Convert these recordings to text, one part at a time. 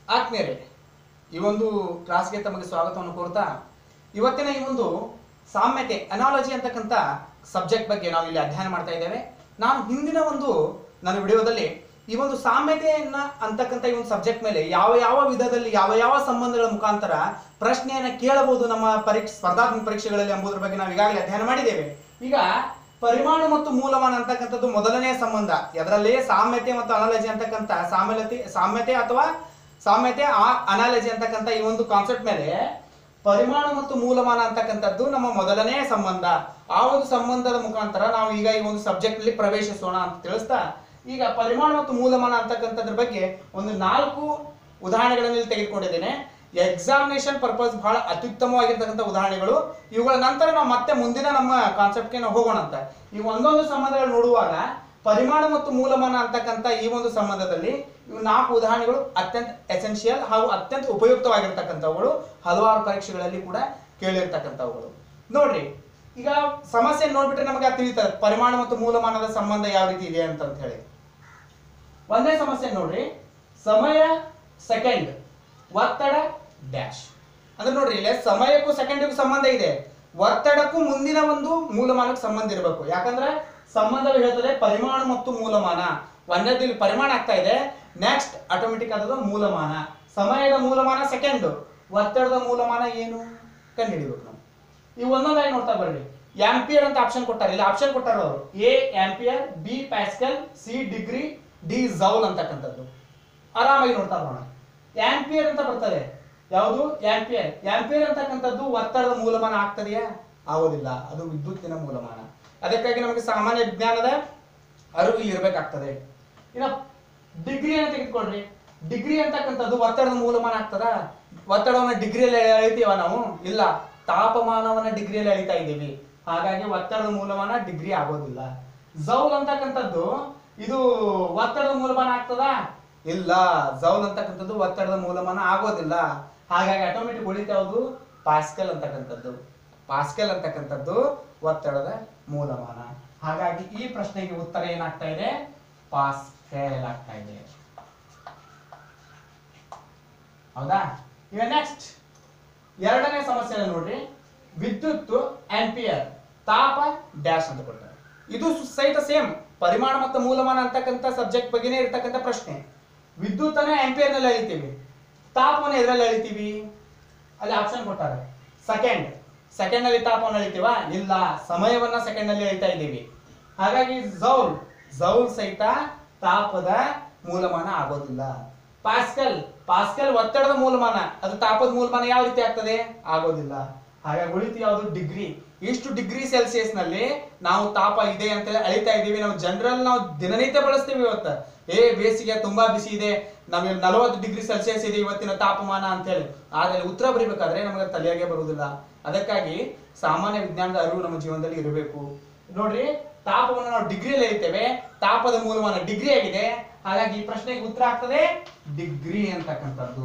ಆತ್ಮೀಯರೇ ಈ ಒಂದು ಕ್ಲಾಸ್ಗೆ ತಮಗೆ ಸ್ವಾಗತವನ್ನು ಕೋರ್ತಾ ಇವತ್ತಿನ ಈ ಒಂದು ಸಾಮ್ಯತೆ ಅನಾಲಜಿ ಅಂತಕ್ಕಂಥ ಸಬ್ಜೆಕ್ಟ್ ಬಗ್ಗೆ ನಾವು ಇಲ್ಲಿ ಅಧ್ಯಯನ ಮಾಡ್ತಾ ಇದ್ದೇವೆ ನಾನು ಹಿಂದಿನ ಒಂದು ನನ್ನ ವಿಡಿಯೋದಲ್ಲಿ ಈ ಒಂದು ಸಾಮ್ಯತೆಯನ್ನ ಅಂತಕ್ಕಂಥ ಈ ಒಂದು ಸಬ್ಜೆಕ್ಟ್ ಮೇಲೆ ಯಾವ ಯಾವ ವಿಧದಲ್ಲಿ ಯಾವ ಯಾವ ಸಂಬಂಧಗಳ ಮುಖಾಂತರ ಪ್ರಶ್ನೆಯನ್ನ ಕೇಳಬಹುದು ನಮ್ಮ ಪರೀಕ್ಷೆ ಸ್ಪರ್ಧಾತ್ಮಕ ಪರೀಕ್ಷೆಗಳಲ್ಲಿ ಎಂಬುದರ ಬಗ್ಗೆ ನಾವು ಈಗಾಗಲೇ ಅಧ್ಯಯನ ಮಾಡಿದ್ದೇವೆ ಈಗ ಪರಿಮಾಣ ಮತ್ತು ಮೂಲಮಾನ ಅಂತಕ್ಕಂಥದ್ದು ಮೊದಲನೇ ಸಂಬಂಧ ಅದರಲ್ಲಿ ಸಾಮ್ಯತೆ ಮತ್ತು ಅನಾಲಜಿ ಅಂತಕ್ಕಂಥ ಸಾಮ್ಯತೆ ಸಾಮ್ಯತೆ ಅಥವಾ ಸಾಮ್ಯತೆ ಆ ಅನಾಲಜಿ ಅಂತಕ್ಕಂಥ ಈ ಒಂದು ಕಾನ್ಸೆಪ್ಟ್ ಮೇಲೆ ಪರಿಮಾಣ ಮತ್ತು ಮೂಲಮಾನ ಅಂತಕ್ಕಂಥದ್ದು ನಮ್ಮ ಮೊದಲನೇ ಸಂಬಂಧ ಆ ಒಂದು ಸಂಬಂಧದ ಮುಖಾಂತರ ನಾವು ಈಗ ಈ ಒಂದು ಸಬ್ಜೆಕ್ಟ್ ನಲ್ಲಿ ಪ್ರವೇಶಿಸೋಣ ಅಂತ ತಿಳಿಸ್ತಾ ಈಗ ಪರಿಮಾಣ ಮತ್ತು ಮೂಲಮಾನ ಅಂತಕ್ಕಂಥದ್ರ ಬಗ್ಗೆ ಒಂದು ನಾಲ್ಕು ಉದಾಹರಣೆಗಳನ್ನು ಇಲ್ಲಿ ತೆಗೆದುಕೊಂಡಿದ್ದೇನೆ ಎಕ್ಸಾಮಿನೇಷನ್ ಪರ್ಪಸ್ ಬಹಳ ಅತ್ಯುತ್ತಮವಾಗಿರ್ತಕ್ಕಂಥ ಉದಾಹರಣೆಗಳು ಇವುಗಳ ನಂತರ ನಾವು ಮತ್ತೆ ಮುಂದಿನ ನಮ್ಮ ಕಾನ್ಸೆಪ್ಟ್ಗೆ ನಾವು ಹೋಗೋಣ ಅಂತ ಈ ಒಂದೊಂದು ಸಂಬಂಧಗಳು ನೋಡುವಾಗ ಪರಿಮಾಣ ಮತ್ತು ಮೂಲಮಾನ ಅಂತಕ್ಕಂಥ ಈ ಒಂದು ಸಂಬಂಧದಲ್ಲಿ ಇವು ನಾಲ್ಕು ಉದಾಹರಣೆಗಳು ಅತ್ಯಂತ ಎಸೆನ್ಷಿಯಲ್ ಹಾಗೂ ಅತ್ಯಂತ ಉಪಯುಕ್ತವಾಗಿರ್ತಕ್ಕಂಥವುಗಳು ಹಲವಾರು ಪರೀಕ್ಷೆಗಳಲ್ಲಿ ಕೂಡ ಕೇಳಿರ್ತಕ್ಕಂಥವುಗಳು ನೋಡ್ರಿ ಈಗ ಸಮಸ್ಯೆ ನೋಡ್ಬಿಟ್ರೆ ನಮಗೆ ಅದು ತಿಳಿತದೆ ಪರಿಮಾಣ ಮತ್ತು ಮೂಲಮಾನದ ಸಂಬಂಧ ಯಾವ ರೀತಿ ಇದೆ ಅಂತ ಹೇಳಿ ಒಂದೇ ಸಮಸ್ಯೆ ನೋಡ್ರಿ ಸಮಯ ಸೆಕೆಂಡ್ ಒತ್ತಡ ಡ್ಯಾಶ್ ಅಂದ್ರೆ ನೋಡ್ರಿ ಇಲ್ಲೇ ಸಮಯಕ್ಕೂ ಸೆಕೆಂಡಿಗೂ ಸಂಬಂಧ ಇದೆ ಒತ್ತಡಕ್ಕೂ ಮುಂದಿನ ಒಂದು ಮೂಲಮಾನಕ್ಕೆ ಸಂಬಂಧ ಇರಬೇಕು ಯಾಕಂದ್ರೆ ಸಂಬಂಧವು ಹೇಳ್ತದೆ ಪರಿಮಾಣ ಮತ್ತು ಮೂಲಮಾನ ಒಂದೇದು ಇಲ್ಲಿ ಪರಿಮಾಣ ಆಗ್ತಾ ಇದೆ ನೆಕ್ಸ್ಟ್ ಆಟೋಮೆಟಿಕ್ ಆದದ್ದು ಮೂಲಮಾನ ಸಮಯದ ಮೂಲಮಾನ ಸೆಕೆಂಡ್ ಒತ್ತಡದ ಮೂಲಮಾನ ಏನು ಕಂಡುಹಿಡಿಬೇಕು ನಾವು ಈ ಒಂದೊಂದಾಗಿ ನೋಡ್ತಾ ಬರ್ರಿ ಆಂಪಿಯರ್ ಅಂತ ಆಪ್ಷನ್ ಕೊಟ್ಟಾರೆ ಇಲ್ಲಿ ಆಪ್ಷನ್ ಕೊಟ್ಟಾರ ಅವರು A ampere B pascal C degree D joule ಅಂತಕ್ಕಂಥದ್ದು ಆರಾಮಾಗಿ ನೋಡ್ತಾ ಬರೋಣ ಆಂಪಿಯರ್ ಅಂತ ಬರ್ತದೆ ಯಾವುದು ಆಂಪಿಯರ್ ಆಂಪಿಯರ್ ಅಂತಕ್ಕಂಥದ್ದು ಒತ್ತಡದ ಮೂಲಮಾನ ಆಗ್ತದೆಯಾ ಆಗೋದಿಲ್ಲ ಅದು ವಿದ್ಯುತ್ತಿನ ಮೂಲಮಾನ ಅದಕ್ಕಾಗಿ ನಮಗೆ ಸಾಮಾನ್ಯ ವಿಜ್ಞಾನದ ಅರಿವು ಇಲ್ಲಿ ಇರಬೇಕಾಗ್ತದೆ ಇನ್ನು ಡಿಗ್ರಿ ಅಂತ ತೆಗೆದುಕೊಳ್ರಿ ಡಿಗ್ರಿ ಅಂತಕ್ಕಂಥದ್ದು ಒತ್ತಡದ ಮೂಲಮಾನ ಆಗ್ತದ ಒತ್ತಡವನ್ನ ಡಿಗ್ರಿಯಲ್ಲಿ ಅಳಿತೀವ ನಾವು ಇಲ್ಲ ತಾಪಮಾನವನ್ನ ಡಿಗ್ರಿಯಲ್ಲಿ ಅಳಿತಾ ಇದ್ದೀವಿ ಹಾಗಾಗಿ ಒತ್ತಡದ ಮೂಲಮಾನ ಡಿಗ್ರಿ ಆಗೋದಿಲ್ಲ ಜೌಲ್ ಅಂತಕ್ಕಂಥದ್ದು ಇದು ಒತ್ತಡದ ಮೂಲಮಾನ ಆಗ್ತದ ಇಲ್ಲ ಜೌಲ್ ಅಂತಕ್ಕಂಥದ್ದು ಒತ್ತಡದ ಮೂಲಮಾನ ಆಗೋದಿಲ್ಲ ಹಾಗಾಗಿ ಆಟೋಮೆಟಿಕ್ ಉಳಿತ ಯಾವುದು ಪಾಸ್ಕಲ್ ಅಂತಕ್ಕಂಥದ್ದು ಪಾಸ್ಕಲ್ ಅಂತಕ್ಕಂಥದ್ದು ಒತ್ತಡದ ಮೂಲಮಾನ ಹಾಗಾಗಿ ಈ ಪ್ರಶ್ನೆಗೆ ಉತ್ತರ ಏನಾಗ್ತಾ ಇದೆ ಪಾಸ್ಕಲ್ ಆಗ್ತಾ ಇದೆ ಹೌದಾ ಈಗ ನೆಕ್ಸ್ಟ್ ಎರಡನೇ ಸಮಸ್ಯೆ ನೋಡ್ರಿ ವಿದ್ಯುತ್ ಆಂಪಿಯರ್ ತಾಪ ಡ್ಯಾಶ್ ಅಂತ ಕೊಡ್ತಾರೆ ಇದು ಸು- ಸಹಿತ ಸೇಮ್ ಪರಿಮಾಣ ಮತ್ತು ಮೂಲಮಾನ ಅಂತಕ್ಕಂಥ ಸಬ್ಜೆಕ್ಟ್ ಬಗ್ಗೆನೇ ಇರ್ತಕ್ಕಂಥ ಪ್ರಶ್ನೆ ವಿದ್ಯುತ್ತನ್ನ ಆಂಪಿಯರ್ ನಲ್ಲಿ ಅಳಿತೀವಿ ತಾಪವನ್ನು ಎದ್ರಲ್ಲಿ ಅಳಿತೀವಿ ಅಲ್ಲಿ ಆಪ್ಷನ್ ಕೊಟ್ಟಾರೆ ಸೆಕೆಂಡ್ ಸೆಕೆಂಡ್ ನಲ್ಲಿ ತಾಪವನ್ನು ಅಳಿತೀವಾ ಇಲ್ಲ ಸಮಯವನ್ನ ಸೆಕೆಂಡ್ ನಲ್ಲಿ ಅಳಿತಾ ಇದ್ದೀವಿ ಹಾಗಾಗಿ ಜೌಲ್ ಜೌಲ್ ಸಹಿತ ತಾಪದ ಮೂಲಮಾನ ಆಗೋದಿಲ್ಲ ಪಾಸ್ಕಲ್ ಪಾಸ್ಕಲ್ ಒತ್ತಡದ ಮೂಲಮಾನ ಅದು ತಾಪದ ಮೂಲಮಾನ ಯಾವ ರೀತಿ ಆಗ್ತದೆ ಆಗೋದಿಲ್ಲ ಹಾಗಾಗಿ ಉಳಿತು ಯಾವುದು ಡಿಗ್ರಿ ಇಷ್ಟು ಡಿಗ್ರಿ ಸೆಲ್ಸಿಯಸ್ ನಲ್ಲಿ ನಾವು ತಾಪ ಇದೆ ಅಂತ ಹೇಳಿ ಅಳಿತಾ ಇದ್ದೀವಿ ನಾವು ಜನರಲ್ ನಾವು ದಿನನಿತ್ಯ ಬಳಸ್ತೀವಿ ಇವತ್ತು ಏ ಬೇಸಿಗೆ ತುಂಬಾ ಬಿಸಿ ಇದೆ ನಮಗೆ ನಲವತ್ತು ಡಿಗ್ರಿ ಸೆಲ್ಸಿಯಸ್ ಇದೆ ಇವತ್ತಿನ ತಾಪಮಾನ ಅಂತ ಹೇಳಿ ಆದ್ರೆ ಉತ್ತರ ಬರಿಬೇಕಾದ್ರೆ ನಮಗೆ ತಲೆಯಾಗೆ ಬರುವುದಿಲ್ಲ ಅದಕ್ಕಾಗಿ ಸಾಮಾನ್ಯ ವಿಜ್ಞಾನದ ಅರಿವು ನಮ್ಮ ಜೀವನದಲ್ಲಿ ಇರಬೇಕು ನೋಡ್ರಿ ತಾಪವನ್ನು ನಾವು ಡಿಗ್ರಿಯಲ್ಲಿ ಹೇಳ್ತೇವೆ ತಾಪದ ಮೂಲಮಾನ ಡಿಗ್ರಿ ಆಗಿದೆ ಹಾಗಾಗಿ ಈ ಪ್ರಶ್ನೆಗೆ ಉತ್ತರ ಆಗ್ತದೆ ಡಿಗ್ರಿ ಅಂತಕ್ಕಂಥದ್ದು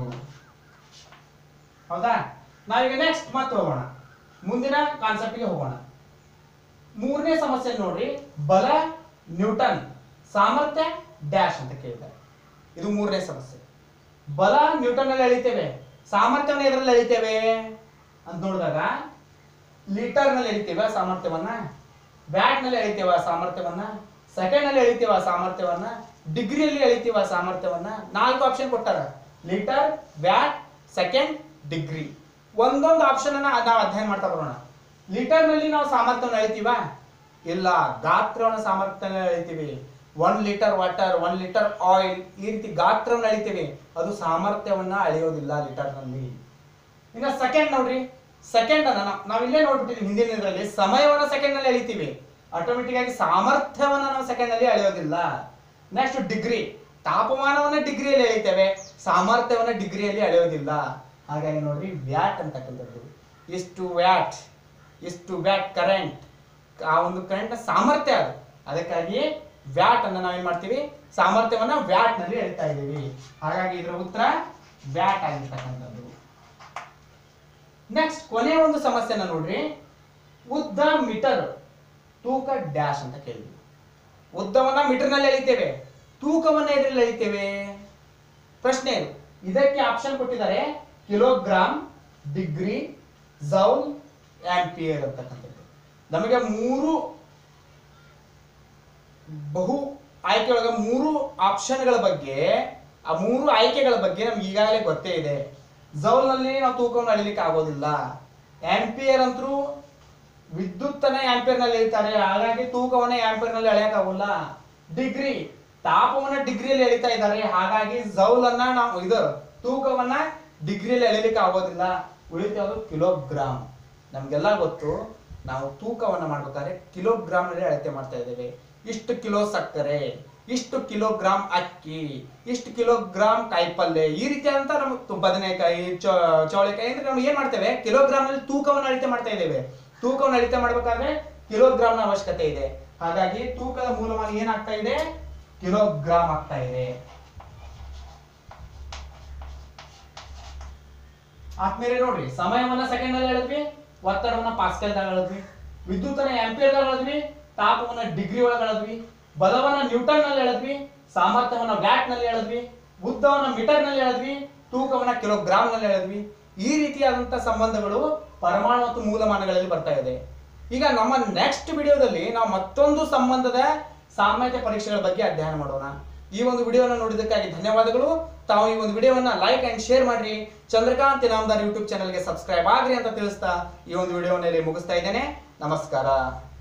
ಹೌದಾ ನಾವೀಗ ನೆಕ್ಸ್ಟ್ ಮತ್ತೆ ಹೋಗೋಣ ಮುಂದಿನ ಕಾನ್ಸೆಪ್ಟ್ಗೆ ಹೋಗೋಣ ಮೂರನೇ ಸಮಸ್ಯೆ ನೋಡ್ರಿ ಬಲ ನ್ಯೂಟನ್ ಸಾಮರ್ಥ್ಯ ಡ್ಯಾಶ್ ಅಂತ ಕೇಳಿದ್ದಾರೆ ಇದು ಮೂರನೇ ಸಮಸ್ಯೆ ಬಲ ನ್ಯೂಟನ್ ನಲ್ಲಿ ಎಳಿತೇವೆ ಸಾಮರ್ಥ್ಯವನ್ನು ಎದರಲ್ಲಿ ಎಳಿತೇವೆ ಅಂತ ನೋಡಿದಾಗ ಲೀಟರ್ ನಲ್ಲಿ ಎಳಿತೇವೆ ಸಾಮರ್ಥ್ಯವನ್ನ ವ್ಯಾಟ್ ನಲ್ಲಿ ಎಳಿತೇವ ಸಾಮರ್ಥ್ಯವನ್ನ ಸೆಕೆಂಡ್ ನಲ್ಲಿ ಎಳಿತೇವ ಸಾಮರ್ಥ್ಯವನ್ನ ಡಿಗ್ರಿಯಲ್ಲಿ ಎಳಿತೀವ ಸಾಮರ್ಥ್ಯವನ್ನ ನಾಲ್ಕು ಆಪ್ಷನ್ ಕೊಟ್ಟಾರ ಲೀಟರ್ ವ್ಯಾಟ್ ಸೆಕೆಂಡ್ ಡಿಗ್ರಿ ಒಂದೊಂದು ಆಪ್ಷನ್ ಅನ್ನ ನಾವು ಅಧ್ಯಯನ ಮಾಡ್ತಾ ಬರೋಣ ಲೀಟರ್ ನಲ್ಲಿ ನಾವು ಸಾಮರ್ಥ್ಯವನ್ನು ಅಳಿತೀವ ಇಲ್ಲ ಗಾತ್ರವನ್ನು ಸಾಮರ್ಥ್ಯವನ್ನು ಅಳಿತೀವಿ one litre water one litre oil ಈ ರೀತಿ ಗಾತ್ರವನ್ನು ಅಳಿತೀವಿ ಅದು ಸಾಮರ್ಥ್ಯವನ್ನ ಅಳೆಯೋದಿಲ್ಲ ಲೀಟರ್ ನಲ್ಲಿ ಇನ್ನು ಸೆಕೆಂಡ್ ನೋಡ್ರಿ ಸೆಕೆಂಡ್ ಅನ್ನ ನಾವ್- ನಾವ್ ಇಲ್ಲೇ ನೋಡ್ಬಿಟ್ಟಿದ್ವಿ ಹಿಂದಿನ ಇದರಲ್ಲಿ ಸಮಯವನ್ನ ಸೆಕೆಂಡ್ ನಲ್ಲಿ ಅಳಿತೀವಿ ಆಟೋಮೆಟಿಕ್ ಆಗಿ ಸಾಮರ್ಥ್ಯವನ್ನ ನಾವು ಸೆಕೆಂಡ್ ನಲ್ಲಿ ಅಳೆಯೋದಿಲ್ಲ ನೆಕ್ಸ್ಟ್ ಡಿಗ್ರಿ ತಾಪಮಾನವನ್ನ ಡಿಗ್ರಿಯಲ್ಲಿ ಅಳಿತೇವೆ ಸಾಮರ್ಥ್ಯವನ್ನ ಡಿಗ್ರಿಯಲ್ಲಿ ಅಳೆಯೋದಿಲ್ಲ ಹಾಗಾಗಿ ನೋಡ್ರಿ ವ್ಯಾಟ್ ಅಂತಕ್ಕಂಥದ್ದು ಇಷ್ಟು ವ್ಯಾಟ್ ಇಷ್ಟು ವ್ಯಾಟ್ ಕರೆಂಟ್ ಆ ಒಂದು ಕರೆಂಟ್ ಸಾಮರ್ಥ್ಯ ಅದು ಅದಕ್ಕಾಗಿ ವ್ಯಾಟ್ ಅನ್ನ ನಾವೇನ್ ಮಾಡ್ತೀವಿ ಸಾಮರ್ಥ್ಯವನ್ನ ವ್ಯಾಟ್ ನಲ್ಲಿ ಹೇಳ್ತಾ ಇದ್ದೀವಿ ಹಾಗಾಗಿ ಇದರ ಉತ್ತರ ವ್ಯಾಟ್ ಆಗಿರ್ತಕ್ಕಂಥದ್ದು ನೆಕ್ಸ್ಟ್ ಕೊನೆಯ ಒಂದು ಸಮಸ್ಯೆನ ನೋಡ್ರಿ ಉದ್ದ ಮೀಟರ್ ತೂಕ ಡ್ಯಾಶ್ ಅಂತ ಕೇಳಿದ್ವಿ ಉದ್ದವನ್ನ ಮೀಟರ್ ನಲ್ಲಿ ಎಳಿತೇವೆ ತೂಕವನ್ನ ಎದ್ರಲ್ಲಿ ಎಳಿತೇವೆ ಪ್ರಶ್ನೆ ಇದು ಇದಕ್ಕೆ ಆಪ್ಷನ್ ಕೊಟ್ಟಿದ್ದಾರೆ ಕಿಲೋಗ್ರಾಮ್ ಡಿಗ್ರಿ ಜೌಲ್ ಆಂಪಿಯರ್ ಅಂತಕ್ಕಂಥದ್ದು ನಮಗೆ ಮೂರು ಬಹು ಆಯ್ಕೆಯೊಳಗ ಮೂರು ಆಪ್ಷನ್ಗಳ ಬಗ್ಗೆ ಆ ಮೂರು ಆಯ್ಕೆಗಳ ಬಗ್ಗೆ ನಮ್ಗೆ ಈಗಾಗಲೇ ಗೊತ್ತೇ ಇದೆ ನಲ್ಲಿ ನಾವು ತೂಕವನ್ನು ಅಳಿಲಿಕ್ಕೆ ಆಗೋದಿಲ್ಲ ಆಂಪಿಯರ್ ಅಂತರೂ ವಿದ್ಯುತ್ತನ್ನ ಆಂಪಿಯರ್ ನಲ್ಲಿ ಎಳಿತಾರೆ ಹಾಗಾಗಿ ತೂಕವನ್ನ ಆಂಪಿಯರ್ ನಲ್ಲಿ ಎಳೆಯಕ್ಕಾಗಲ್ಲ ಡಿಗ್ರಿ ತಾಪವನ್ನ ಡಿಗ್ರಿಯಲ್ಲಿ ಎಳಿತಾ ಇದ್ದಾರೆ ಹಾಗಾಗಿ ಜೌಲನ್ನ ನಾವು ಇದು ತೂಕವನ್ನ ಡಿಗ್ರಿಯಲ್ಲಿ ಎಳಿಲಿಕ್ಕೆ ಆಗೋದಿಲ್ಲ ಉಳಿತು ಯಾವುದು ಕಿಲೋಗ್ರಾಮ್ ನಮ್ಗೆಲ್ಲ ಗೊತ್ತು ನಾವು ತೂಕವನ್ನ ಮಾಡ್ಬೇಕಾದ್ರೆ ಕಿಲೋಗ್ರಾಮ್ ನಲ್ಲಿ ಅಳತೆ ಮಾಡ್ತಾ ಇದ್ದೇವೆ ಇಷ್ಟು ಕಿಲೋ ಸಕ್ಕರೆ ಇಷ್ಟು ಕಿಲೋಗ್ರಾಮ್ ಅಕ್ಕಿ ಇಷ್ಟು ಕಿಲೋಗ್ರಾಮ್ ಕಾಯಿಪಲ್ಯ ಈ ರೀತಿಯಾದಂತ ನಮ್ಮ ಬದನೆಕಾಯಿ ಚೊ ಚೌಳೆಕಾಯಿ ಅಂದ್ರೆ ನಾವು ಏನ್ ಮಾಡ್ತೇವೆ ಕಿಲೋಗ್ರಾಮ್ ನಲ್ಲಿ ತೂಕವನ್ನು ಅಳತೆ ಮಾಡ್ತಾ ಇದ್ದೇವೆ ತೂಕವನ್ನು ಅಳತೆ ಮಾಡ್ಬೇಕಾದ್ರೆ ಕಿಲೋಗ್ರಾಮ್ ನ ಅವಶ್ಯಕತೆ ಇದೆ ಹಾಗಾಗಿ ತೂಕದ ಮೂಲಮಾನ ಏನಾಗ್ತಾ ಇದೆ ಕಿಲೋಗ್ರಾಮ್ ಆಗ್ತಾ ಇದೆ ಆದ್ಮೇಲೆ ನೋಡ್ರಿ ಸಮಯವನ್ನ ಸೆಕೆಂಡ್ ನಲ್ಲಿ ಹೇಳಿದ್ವಿ ಒತ್ತಡವನ್ನ ಪಾಸ್ಕಲ್ ದಾಗ ಹೇಳಿದ್ವಿ ವಿದ್ಯುತ್ತನ್ನ ಆಂಪಿಯರ್ ದಾಗ ಹೇಳಿದ್ವಿ ತಾಪವನ್ನ ಡಿಗ್ರಿ ಒಳಗೆ ಹೇಳಿದ್ವಿ ಬಲವನ್ನ ನ್ಯೂಟನ್ ನಲ್ಲಿ ಹೇಳಿದ್ವಿ ಸಾಮರ್ಥ್ಯವನ್ನ ವ್ಯಾಟ್ ನಲ್ಲಿ ಹೇಳಿದ್ವಿ ಉದ್ದವನ್ನ ಮೀಟರ್ ನಲ್ಲಿ ಹೇಳಿದ್ವಿ ತೂಕವನ್ನ ಕಿಲೋಗ್ರಾಮ್ ನಲ್ಲಿ ಹೇಳಿದ್ವಿ ಈ ರೀತಿಯಾದಂತಹ ಸಂಬಂಧಗಳು ಪರಮಾಣು ಮತ್ತು ಮೂಲಮಾನಗಳಲ್ಲಿ ಬರ್ತಾ ಇದೆ ಈಗ ನಮ್ಮ ನೆಕ್ಸ್ಟ್ ವಿಡಿಯೋದಲ್ಲಿ ನಾವು ಮತ್ತೊಂದು ಸಂಬಂಧದ ಸಾಮ್ಯತೆ ಪರೀಕ್ಷೆಗಳ ಬಗ್ಗೆ ಅಧ್ಯಯನ ಮಾಡೋಣ ಈ ಒಂದು ವಿಡಿಯೋನ ನೋಡಿದ್ದಕ್ಕಾಗಿ ಧನ್ಯವಾದಗಳು ತಾವು ಈ ಒಂದು ವಿಡಿಯೋವನ್ನ ಲೈಕ್ ಅಂಡ್ ಶೇರ್ ಮಾಡ್ರಿ ಚಂದ್ರಕಾಂತ್ ಇನಾಮದಾರ್ ಯೂಟ್ಯೂಬ್ ಚಾನಲ್ಗೆ ಸಬ್ಸ್ಕ್ರೈಬ್ ಆಗ್ರಿ ಅಂತ ತಿಳಿಸ್ತಾ ಈ ಒಂದು ವಿಡಿಯೋನಲ್ಲಿ ಮುಗಿಸ್ತಾ ಇದ್ದೇನೆ ನಮಸ್ಕಾರ